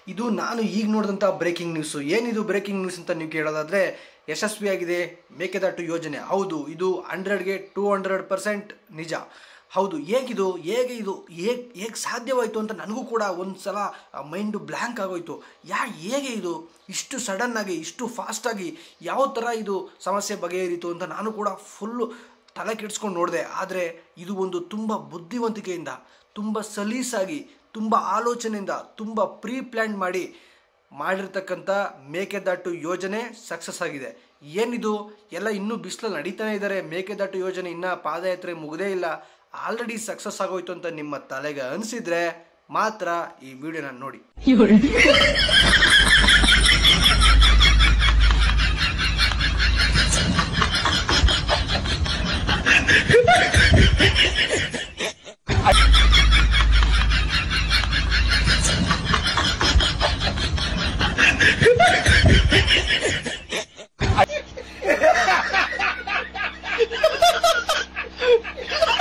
ಇದು ನಾನು ಈಗ ನೋಡಿದಂಥ ಬ್ರೇಕಿಂಗ್ ನ್ಯೂಸು ಏನಿದು ಬ್ರೇಕಿಂಗ್ ನ್ಯೂಸ್ ಅಂತ ನೀವು ಕೇಳೋದಾದರೆ ಯಶಸ್ವಿಯಾಗಿದೆ ಮೇಕೆದಾಟು ಯೋಜನೆ ಹೌದು ಇದು ಹಂಡ್ರೆಡ್ಗೆ ಟೂ ಹಂಡ್ರೆಡ್ ಪರ್ಸೆಂಟ್ ನಿಜ ಹೌದು ಹೇಗಿದು ಹೇಗೆ ಇದು ಹೇಗೆ ಹೇಗೆ ಸಾಧ್ಯವಾಯಿತು ಅಂತ ನನಗೂ ಕೂಡ ಒಂದು ಸಲ ಮೈಂಡು ಬ್ಲ್ಯಾಂಕ್ ಆಗೋಯ್ತು ಯಾ ಹೇಗೆ ಇದು ಇಷ್ಟು ಸಡನ್ನಾಗಿ ಇಷ್ಟು ಫಾಸ್ಟಾಗಿ ಯಾವ ಥರ ಇದು ಸಮಸ್ಯೆ ಬಗೆಹರಿತು ಅಂತ ನಾನು ಕೂಡ ಫುಲ್ಲು ತಲೆ ಕೆಡಿಸ್ಕೊಂಡು ನೋಡಿದೆ ಆದರೆ ಇದು ಒಂದು ತುಂಬ ಬುದ್ಧಿವಂತಿಕೆಯಿಂದ ತುಂಬ ಸಲೀಸಾಗಿ ತುಂಬ ಆಲೋಚನೆಯಿಂದ ತುಂಬ ಪ್ರೀ ಪ್ಲ್ಯಾನ್ ಮಾಡಿ ಮಾಡಿರ್ತಕ್ಕಂಥ ಮೇಕೆದಾಟು ಯೋಜನೆ ಸಕ್ಸಸ್ ಆಗಿದೆ ಏನಿದು ಎಲ್ಲ ಇನ್ನೂ ಬಿಸಿಲಲ್ಲಿ ನಡೀತಾನೆ ಇದ್ದಾರೆ ಮೇಕೆದಾಟು ಯೋಜನೆ ಇನ್ನೂ ಪಾದಯಾತ್ರೆ ಮುಗದೇ ಇಲ್ಲ ಆಲ್ರೆಡಿ ಸಕ್ಸಸ್ ಆಗೋಯ್ತು ಅಂತ ನಿಮ್ಮ ತಲೆಗೆ ಅನಿಸಿದ್ರೆ ಮಾತ್ರ ಈ ವಿಡಿಯೋನ ನೋಡಿ 有人， ಆ